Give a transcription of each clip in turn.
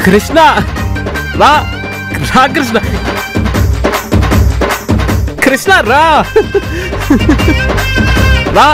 కృష్ణ రా రా కృష్ణ కృష్ణ రా రా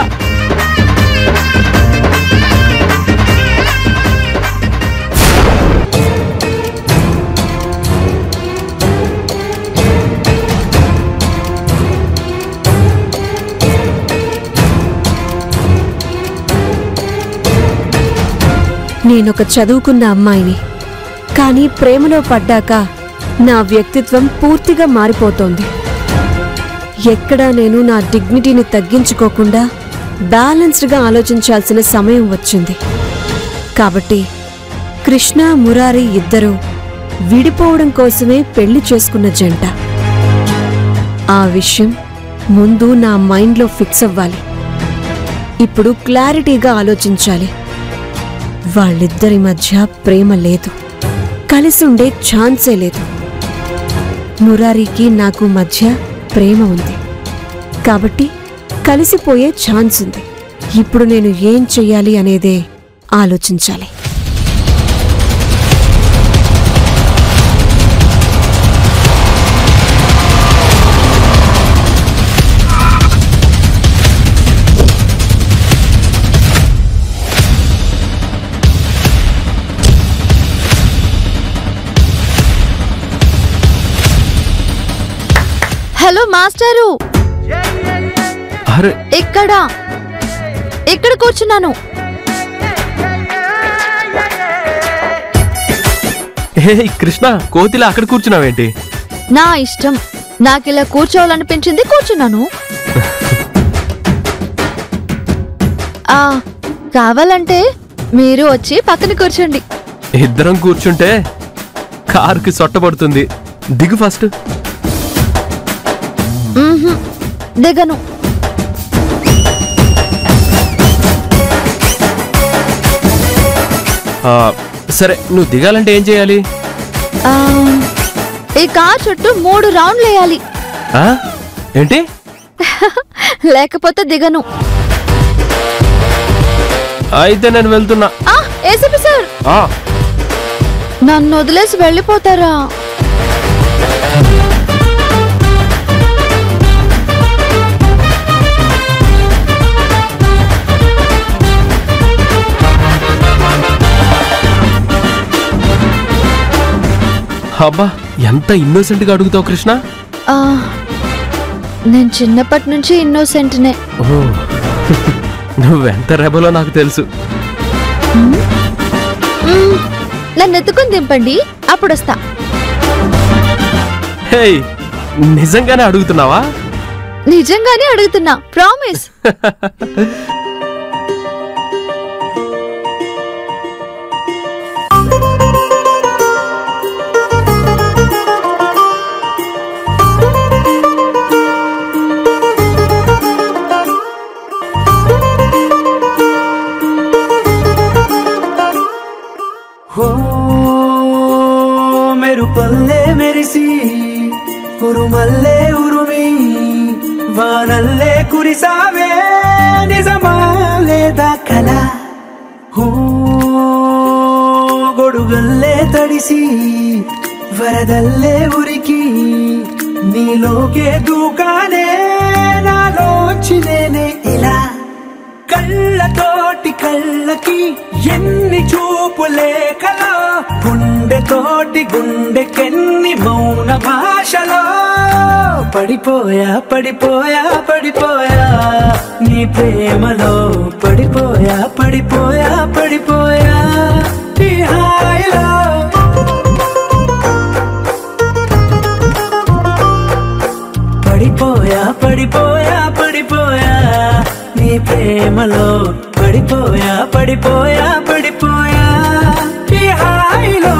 నేనొక చదువుకున్న అమ్మాయిని కానీ ప్రేమలో పడ్డాక నా వ్యక్తిత్వం పూర్తిగా మారిపోతోంది ఎక్కడా నేను నా డిగ్నిటీని తగ్గించుకోకుండా బ్యాలెన్స్డ్గా ఆలోచించాల్సిన సమయం వచ్చింది కాబట్టి కృష్ణ మురారి ఇద్దరూ విడిపోవడం కోసమే పెళ్లి చేసుకున్న జంట ఆ విషయం ముందు నా మైండ్లో ఫిక్స్ అవ్వాలి ఇప్పుడు క్లారిటీగా ఆలోచించాలి వాళ్ళిద్దరి మధ్య ప్రేమ లేదు కలిసి ఉండే ఛాన్సే లేదు మురారికి నాకు మధ్య ప్రేమ ఉంది కాబట్టి కలిసిపోయే ఛాన్స్ ఉంది ఇప్పుడు నేను ఏం చెయ్యాలి అనేదే ఆలోచించాలి హలో మాస్టారు అరే ఇక్కడ ఇక్కడ కూర్చున్నాను హే కృష్ణ కోతిలా అక్కడ కూర్చున్నావేంటి నా ఇష్టం నాకు ఇలా కూర్చోవాలనిపించింది కూర్చున్నాను ఆ కావాలంటే మీరు వచ్చి పక్కన కూర్చోండి ఇద్దరం కూర్చుంటే కారుకి సొట్టబడుతుంది దిగు ఫస్ట్ మ్మ్హ్మ్. దిగను ఆ, సరే నువ్వు దిగాలంటే ఏం చేయాలి ఆ, ఈ కార్ చుట్టూ మూడు రౌండ్లు వేయాలి ఆ? ఏంటి లేకపోతే దిగను అయితే నేను వెళ్తున్నా ఆ ఏసీపీ సార్ ఆ, నన్ను వదిలేసి వెళ్ళిపోతారా అబ్బా ఎంత ఇన్నోసెంట్ గా అడుగుతావు కృష్ణ ఆ, నేను చిన్నప్పటి నుంచి ఇన్నోసెంట్నే ఓ, నువ్వెంత రెబలో నాకు తెలుసు మ్మ్. నన్ను ఎత్తుకుని దింపండి అప్పుడు వస్తా హే నిజంగానే అడుగుతున్నావా నిజంగానే అడుగుతున్నా ప్రామిస్ హో మెరుపల్లే మెరిసి ఉరుమల్లే ఉరుమి వానల్లే కురిసావే నిజమా లేదా కల హో గొడుగల్లే తడిసి వరదల్లే ఉరికి నీలోకే దూకానే నాలోంచి నేనే ఇలా కళ్ళతోటి కళ్ళకి ఎన్ని చూపులే కలో గుండెతోటి గుండెకెన్ని మౌన భాషలో పడిపోయా పడిపోయా పడిపోయా నీ ప్రేమలో పడిపోయా పడిపోయా పడిపోయా ఈ హాయిలో పడిపోయా పడిపోయా పడిపోయా నీ ప్రేమలో పడిపోయా పడిపోయా పడిపోయా ఈ హాయిలో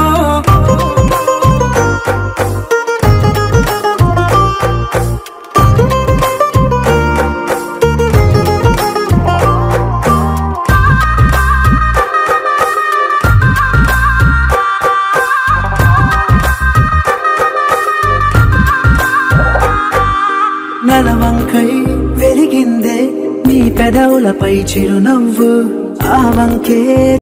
నలవంకై వెలిగిందే నీ పెదవులపై చిరునవ్వు ఆ వంకే